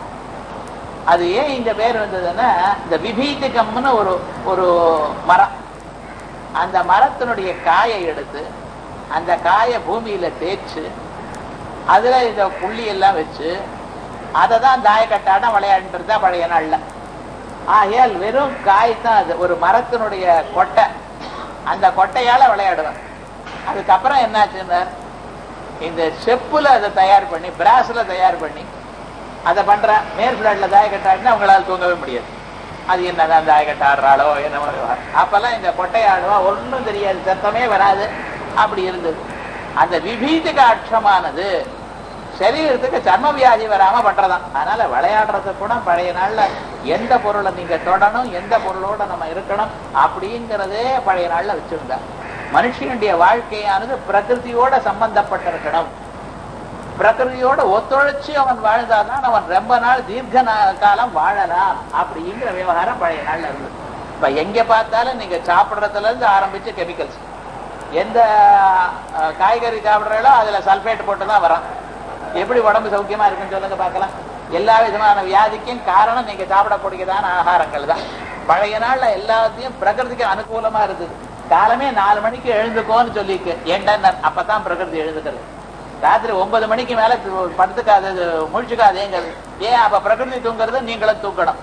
S1: அது ஏன் இந்த பேர் வந்ததுன்னா இந்த விபீதிகம்னு ஒரு ஒரு மரம் அந்த மரத்தினுடைய காயை எடுத்து அந்த காயை பூமியில தேய்ச்சு அதுல இந்த புள்ளி எல்லாம் வச்சு அதை தான் தாயக்கட்டாடம் விளையாண்டுட்டு தான் பழைய நாள்ல ஆகையால் வெறும் காய் தான் அது ஒரு மரத்தினுடைய கொட்டை அந்த கொட்டையால விளையாடுவேன் அதுக்கப்புறம் என்னாச்சுன்னா இந்த செப்புல அதை தயார் பண்ணி பிராஸ்ல தயார் பண்ணி அதை பண்ற மேல் பிளாட்ல தாயக்கட்டாடினா உங்களால் தூங்கவே முடியாது அது என்னதான் தாயக்கட்ட ஆடுறாளோ என்ன அப்பெல்லாம் இந்த கொட்டை ஆடுவா ஒன்றும் தெரியாது சத்தமே வராது அப்படி இருந்தது அந்த விபீதிக அட்சமானது சரீரத்துக்கு சர்ம வியாதி வராம பண்றதான் அதனால விளையாடுறது கூட பழைய நாள்ல எந்த பொருளை நீங்க தொடணும் எந்த பொருளோட நம்ம இருக்கணும் அப்படிங்கிறதே பழைய நாள்ல வச்சிருந்தா மனுஷனுடைய வாழ்க்கையானது பிரகிருதியோட சம்பந்தப்பட்டிருக்கணும் பிரகிருதியோட ஒத்துழைச்சு அவன் வாழ்ந்தாதான் அவன் ரொம்ப நாள் தீர்க்க காலம் வாழலாம் அப்படிங்கிற விவகாரம் பழைய நாள்ல இருந்தது இப்ப எங்க பார்த்தாலும் நீங்க சாப்பிடுறதுல இருந்து ஆரம்பிச்சு கெமிக்கல்ஸ் எந்த காய்கறி சாப்பிடுறீங்களோ அதுல சல்பேட் போட்டு தான் வரும் எப்படி உடம்பு சௌக்கியமா இருக்குன்னு சொல்லுங்க பார்க்கலாம் எல்லா விதமான வியாதிக்கும் காரணம் நீங்க சாப்பிடக்கூடியதான ஆகாரங்கள் தான் பழைய நாள்ல எல்லாத்தையும் பிரகிருதிக்கு அனுகூலமா இருந்தது காலமே நாலு மணிக்கு எழுந்துக்கோன்னு சொல்லிக்கு ஏன்டா அப்பதான் பிரகிருதி எழுந்துக்கிறது ராத்திரி ஒன்பது மணிக்கு மேல படுத்துக்காது முழிச்சுக்காதேங்கிறது ஏன் அப்ப பிரகிருதி தூங்குறது நீங்களும் தூக்கணும்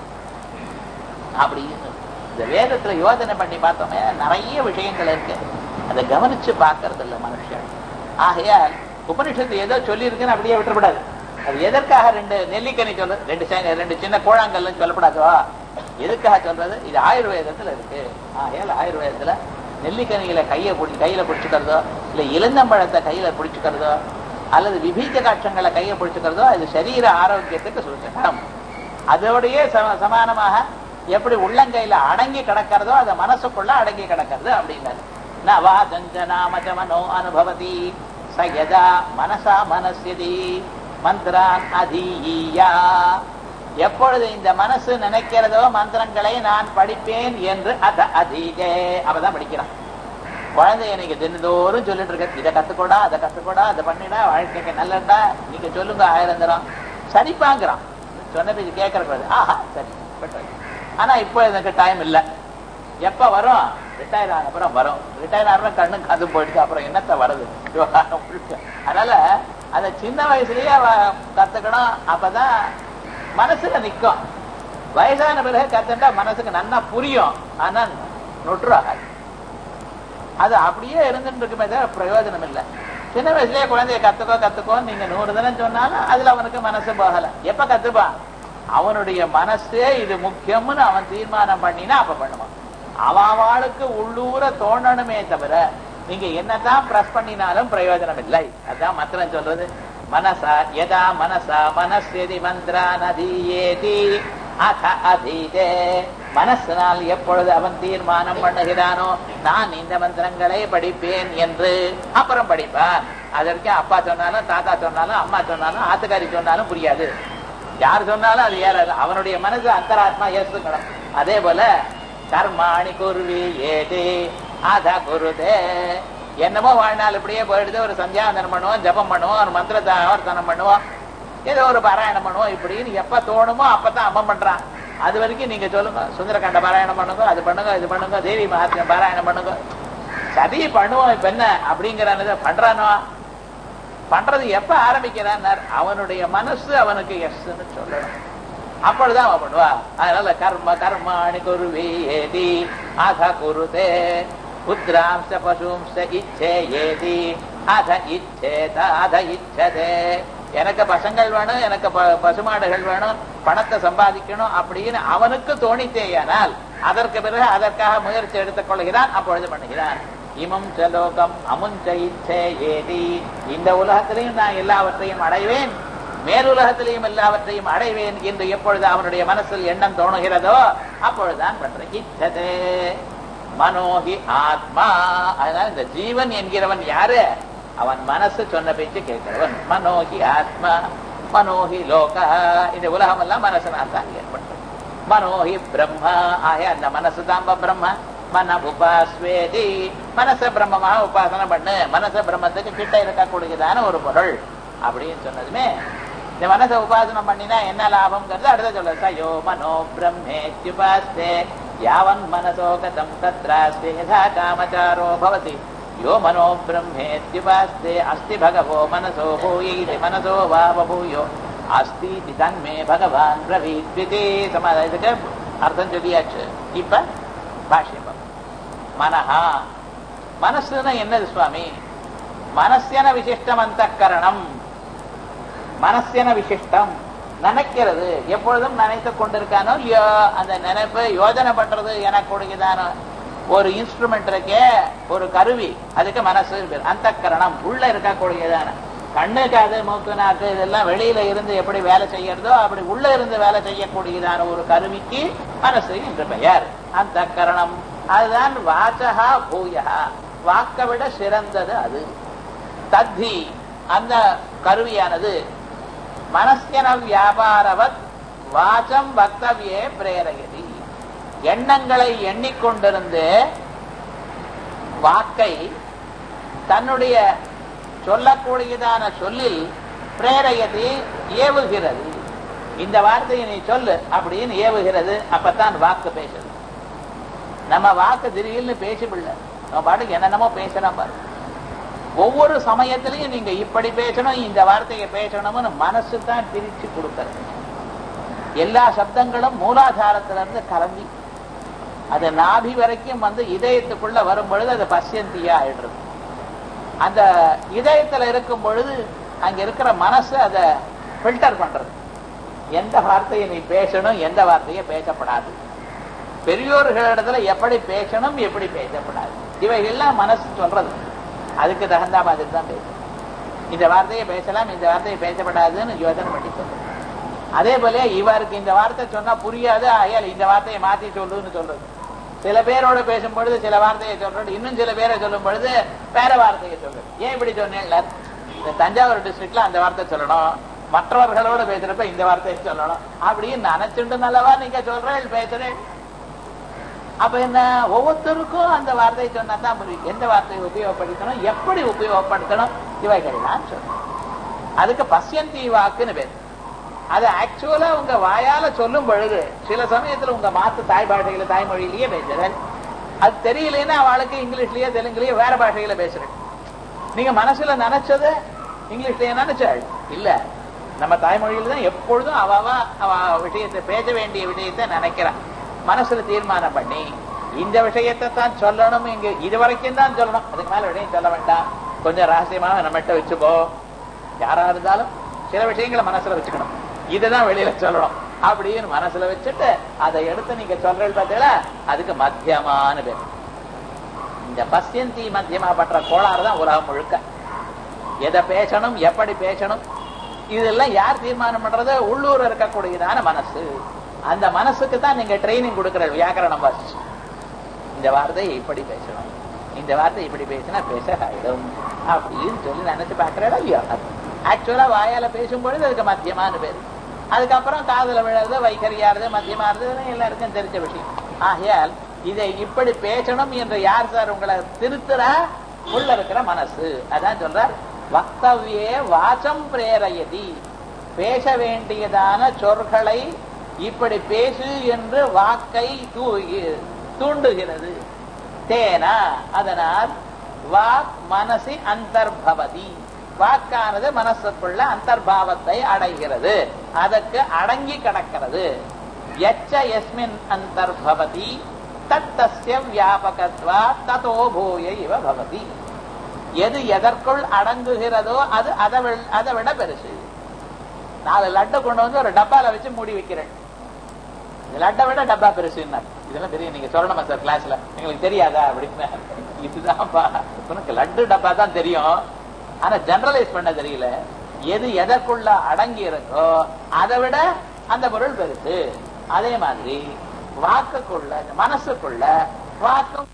S1: அப்படின்னு இந்த வேதத்துல யோசனை பண்ணி பார்த்தோமே நிறைய விஷயங்கள் இருக்கு அதை கவனிச்சு பார்க்கறது இல்ல மனுஷன் ஆகையால் உபனிஷத்து ஏதோ சொல்லி இருக்குன்னு அப்படியே விட்டுறக்கூடாது அது எதற்காக ரெண்டு நெல்லிக்கனி சொல்றது ரெண்டு சை- ரெண்டு சின்ன கூழாங்கல்னு சொல்லப்படாதோ எதுக்காக சொல்றது இது ஆயுர்வேதத்துல இருக்கு ஆகையால் ஆயுர்வேதத்துல நெல்லிக்கனியில கையை பிடி கையில பிடிச்சுக்கிறதோ இல்ல இளந்தம்பழத்தை கையில பிடிச்சுக்கிறதோ அல்லது விபீஜ காட்சங்களை கையை பிடிச்சுக்கிறதோ அது சரீர ஆரோக்கியத்துக்கு சூச்சகம் அதோடய சம- சமானமாக எப்படி உள்ளங்கையில அடங்கி கிடக்கிறதோ அது மனசுக்குள்ள அடங்கி கிடக்கிறது அப்படின்னாரு நவா ஜஞ்சனாமஜ மனோ அனுபவதி ச யதா மனசா மனசியதி மந்திரான் அதீயா எப்பொழுது இந்த மனசு நினைக்கிறதோ மந்திரங்களை நான் படிப்பேன் என்று அத அதீகே அவதான் படிக்கிறான் குழந்தைய நீங்க தினந்தோறும் சொல்லிட்டு இருக்க இதை கத்துக்கோடா அதை கத்துக்கோடா அதை பண்ணிடா வாழ்க்கைக்கு நல்லடா நீங்க சொல்லுங்க ஆயிரம் தரம் சரிப்பாங்கிறான் சொன்ன பேச்சு கேட்கறது ஆஹா சரி பண்றேன். ஆனா இப்போ எனக்கு டைம் இல்ல எப்ப வரும் ரிட்டையர் ஆன அப்புறம் வரும் ரிட்டையர் ஆன கண்ணு காது போயிடுச்சு அப்புறம் என்னத்த வருது விவகாரம் முழுக்க. அதனால அத சின்ன வயசுலயே அவ கத்துக்கணும் அப்பதான் மனசுல நிக்கும் வயசான பிறகு கத்துட்டா மனசுக்கு நன்னா புரியும் ஆனா நொட்டுறாகாது அது அப்படியே இருந்துட்டு இருக்குமே தவிர பிரயோஜனம் இல்லை சின்ன வயசுலயே குழந்தைய கத்துக்கோ கத்துக்கோ நீங்க நூறு தினம் சொன்னாலும் அதுல அவனுக்கு மனசு போகல எப்ப கத்துப்பான் அவனுடைய மனசே இது முக்கியம்னு அவன் தீர்மானம் பண்ணினா அப்ப பண்ணுவான் அவன் அவளுக்கு உள்ளூர தோணணுமே தவிர நீங்க என்னதான் பிரஸ் பண்ணினாலும் பிரயோஜனம் இல்லை அதான் மந்திரம் சொல்றது மனசா யதா மனசா மனசெதி மந்திரா நதியேதி அத அதீதே மனசினால் எப்பொழுது அவன் தீர்மானம் பண்ணுகிறானோ நான் இந்த மந்திரங்களை படிப்பேன் என்று அப்புறம் படிப்பான் அதற்கு அப்பா சொன்னாலும் தாத்தா சொன்னாலும் அம்மா சொன்னாலும் ஆத்துக்காரி சொன்னாலும் புரியாது யார் சொன்னாலும் அது ஏறாது அவனுடைய மனசு அந்தராத்மா ஏசுக்கணும் அதே போல கர்மாணி குருவி ஏதே அத குருதே என்னமோ வாழ்நாள் இப்படியே போயிடுது ஒரு சந்தியாவந்தனம் பண்ணுவோம் ஜபம் பண்ணுவோம் ஒரு மந்திரத்தை ஆவர்த்தனம் பண்ணுவோம் ஏதோ ஒரு பாராயணம் பண்ணுவோம் இப்படின்னு எப்ப தோணுமோ அப்பதான் அம்மன் பண்றான் அது வரைக்கும் நீங்க சொல்லுங்க சுந்தரகாண்ட பாராயணம் பண்ணுங்க அது பண்ணுங்க இது பண்ணுங்க தேவி மகாத்மியம் பாராயணம் பண்ணுங்க சரி பண்ணுவோம் இப்ப என்ன அப்படிங்கிற பண்றானோ பண்றது எப்ப ஆரம்பிக்கிறான் அவனுடைய மனசு அவனுக்கு எஸ்ன்னு சொல்லணும் அப்பொழுதுதான் அவன் பண்ணுவா அதனால கர்ம கர்மாணி குருவி ஏதி அத குருதே புத்திராம்ச பசும்ச இச்சே ஏதி அத இச்சேத அத இச்சதே எனக்கு பசங்கள் வேணும் எனக்கு ப- பசுமாடுகள் வேணும் பணத்தை சம்பாதிக்கணும் அப்படின்னு அவனுக்கு தோணித்தேயானால் அதற்கு பிறகு அதற்காக முயற்சி எடுத்துக் கொள்கிறான் அப்பொழுது பண்ணுகிறான் இமம் சலோகம் அமுஞ்ச இச்சே ஏதி இந்த உலகத்திலையும் நான் எல்லாவற்றையும் அடைவேன் மேலுலகத்திலையும் எல்லாவற்றையும் அடைவேன் என்று எப்பொழுது அவனுடைய மனசில் எண்ணம் தோணுகிறதோ அப்பொழுதுதான் பண்றேன் இச்சதே மனோகி ஆத்மா அதனால இந்த ஜீவன் என்கிறவன் யாரு அவன் மனசு சொன்ன பேச்சு கேட்கிறவன் மனோகி ஆத்மா மனோகி லோகா இந்த உலகம் எல்லாம் மனசனால் தான் ஏற்பட்டது மனோகி பிரம்மா ஆய அந்த மனசு தாம்ப பிரம்ம மன உபாஸ்வேதி மனச பிரம்மமாக உபாசனை பண்ணு மனச பிரம்மத்துக்கு கிட்ட இருக்கக்கூடியதான ஒரு பொருள் அப்படின்னு சொன்னதுமே இந்த மனசை உபாசனம் பண்ணினா என்ன லாபம்ங்கிறது அடுத்த சொல்ல சயோ மனோ பிரம்மேத்யுபாஸ்தே யாவன் மனசோ கதம் தத்ராஸ்தே யதா காமச்சாரோ பவதி யோ மனோ பிரம்மேத்யுபாஸ்தே அஸ்தி பகவோ மனசோ பூயைதி மனசோ வா பபூயோ அஸ்தி தன்மே பகவான் பிரவீத்விதே சமாதானத்துக்கு அர்த்தம் சொல்லியாச்சு இப்ப பாஷ்யம் பார்ப்போம். மனஹா மனசுன்னா என்னது சுவாமி மனசியன விசிஷ்டம் அந்த கரணம் மனசியன விசிஷ்டம் நினைக்கிறது எப்பொழுதும் நினைத்துக் கொண்டிருக்கானோ இல்லையோ அந்த நினைப்பு யோஜனை பண்றது எனக்கூடியதான ஒரு இன்ஸ்ட்ருமெண்ட் இருக்கே ஒரு கருவி அதுக்கு மனசு பேர் அந்த கரணம் உள்ள இருக்கக்கூடியதான கண்ணு காது மூக்கு நாக்கு இதெல்லாம் வெளியில இருந்து எப்படி வேலை செய்யறதோ அப்படி உள்ள இருந்து வேலை செய்யக்கூடியதான ஒரு கருவிக்கு மனசு என்று பெயர் அந்த கரணம் அதுதான் வாச்சகா பூயகா வாக்கை விட சிறந்தது அது தத்தி அந்த கருவியானது மனசியன வியாபாரவத் வாசம் வக்தவியே பிரேரயதி எண்ணங்களை எண்ணிக்கொண்டிருந்து வாக்கை தன்னுடைய சொல்லக்கூடியதான சொல்லில் பிரேரயதி ஏவுகிறது இந்த வார்த்தையை நீ சொல்லு அப்படின்னு ஏவுகிறது அப்பத்தான் வாக்கு பேசுது நம்ம வாக்கு திடீர்னு பேசிவிடல நம்ம பாட்டுக்கு என்னென்னமோ பேசுறோம் பாரு ஒவ்வொரு சமயத்திலையும் நீங்க இப்படி பேசணும் இந்த வார்த்தையை பேசணும்னு மனசு தான் பிரிச்சு கொடுக்கறது எல்லா சப்தங்களும் மூலாதாரத்திலிருந்து கலங்கி அது நாபி வரைக்கும் வந்து இதயத்துக்குள்ள வரும் பொழுது அது பசியந்தியா ஆயிடுறது அந்த இதயத்துல இருக்கும் பொழுது அங்க இருக்கிற மனசு அதை ஃபில்டர் பண்றது எந்த வார்த்தையை நீ பேசணும் எந்த வார்த்தையை பேசப்படாது பெரியோர்களிடத்துல எப்படி பேசணும் எப்படி பேசப்படாது இவைகள்லாம் மனசு சொல்றது அதுக்கு தகுந்த மாதிரி தான் பேசணும் இந்த வார்த்தையை பேசலாம் இந்த வார்த்தையை பேசப்படாதுன்னு யோசனை பண்ணி சொல்றது அதே போல இவருக்கு இந்த வார்த்தை சொன்னா புரியாது ஆயால் இந்த வார்த்தையை மாத்தி சொல்லுன்னு சொல்றது சில பேரோட பேசும் பொழுது சில வார்த்தையை சொல்றது இன்னும் சில பேரை சொல்லும் பொழுது வேற வார்த்தையை சொல்றது ஏன் இப்படி சொன்னேன் இந்த தஞ்சாவூர் டிஸ்ட்ரிக்ட்ல அந்த வார்த்தை சொல்லணும் மற்றவர்களோட பேசுறப்ப இந்த வார்த்தையை சொல்லணும் அப்படின்னு நினைச்சுட்டு நல்லவா நீங்க சொல்றேன் பேசுறேன் அப்ப என்ன ஒவ்வொருத்தருக்கும் அந்த வார்த்தையை சொன்னா தான் புரியும் எந்த வார்த்தையை உபயோகப்படுத்தணும் எப்படி உபயோகப்படுத்தணும் இவைகள்லாம் சொல்லணும் அதுக்கு பசியந்தி வாக்குன்னு பேர் அது ஆக்சுவலா உங்க வாயால சொல்லும் பொழுது சில சமயத்துல உங்க மாத்து தாய் பாஷையில தாய்மொழியிலேயே பேசுறேன் அது தெரியலன்னா அவளுக்கு இங்கிலீஷ்லயே தெலுங்குலயே வேற பாஷையில பேசுறேன் நீங்க மனசுல நினைச்சது இங்கிலீஷ்லயே நினைச்சாள் இல்ல நம்ம தாய்மொழியில தான் எப்பொழுதும் அவ அவ விஷயத்தை பேச வேண்டிய விஷயத்தை நினைக்கிறான் மனசுல தீர்மானம் பண்ணி இந்த விஷயத்தை தான் சொல்லணும் இங்க இது வரைக்கும் தான் சொல்லணும் அதுக்கு மேல விடையும் சொல்ல வேண்டாம் கொஞ்சம் ரகசியமாக நம்மகிட்ட வச்சுப்போ யாரா இருந்தாலும் சில விஷயங்களை மனசுல வச்சுக்கணும் இதுதான் வெளியில சொல்லணும் அப்படின்னு மனசுல வச்சுட்டு அதை எடுத்து நீங்க சொல்றது பார்த்தீங்களா அதுக்கு மத்தியமான பேர் இந்த பசியந்தி மத்தியமா பற்ற கோளாறு தான் உலகம் முழுக்க எதை பேசணும் எப்படி பேசணும் இதெல்லாம் யார் தீர்மானம் பண்றது உள்ளூர் இருக்கக்கூடியதான மனசு அந்த மனசுக்கு தான் நீங்க ட்ரைனிங் கொடுக்கிற வியாக்கரணம் வாசிச்சு இந்த வார்த்தை இப்படி பேசணும் இந்த வார்த்தை இப்படி பேசினா பேச ஆயிடும் அப்படின்னு சொல்லி நினைச்சு பாக்குறா இல்லையா ஆக்சுவலா வாயால பேசும்பொழுது அதுக்கு மத்தியமான பேரு அதுக்கப்புறம் காதல விழறது வைகரியாருது மத்தியமாறுது எல்லாருக்கும் தெரிஞ்ச விஷயம் ஆகையால் இதை இப்படி பேசணும் என்று யார் சார் உங்களை திருத்துறா உள்ள இருக்கிற மனசு அதான் சொல்றார் வக்தவியே வாசம் பிரேரயதி பேச வேண்டியதான சொற்களை இப்படி பேசு என்று வாக்கை தூண்டுகிறது தேனா அதனால் வாக் மனசி அந்தர்பவதி வாக்கானது மனசுக்குள்ள அந்தர்பாவத்தை அடைகிறது அதற்கு அடங்கி கிடக்கிறது எச்ச எஸ்மின் அந்தர்பவதி தத்தஸ்ய வியாபகத்வா ததோ பூய இவ பவதி எது எதற்குள் அடங்குகிறதோ அது அதை அதை விட பெருசு நாலு லட்டை கொண்டு வந்து ஒரு டப்பால வச்சு மூடி வைக்கிறேன் லட்டை விட டப்பா பெருசுன்னார் இதெல்லாம் தெரியும் நீங்க சொல்லணுமா சார் கிளாஸ்ல எங்களுக்கு தெரியாதா அப்படின்னு இதுதான்ப்பா உனக்கு லட்டு டப்பா தான் தெரியும் ஆனா ஜெனரலைஸ் பண்ண தெரியல எது எதற்குள்ள அடங்கி இருக்கோ அதை விட அந்த பொருள் பெருசு அதே மாதிரி வாக்குக்குள்ள மனசுக்குள்ள வாக்கும்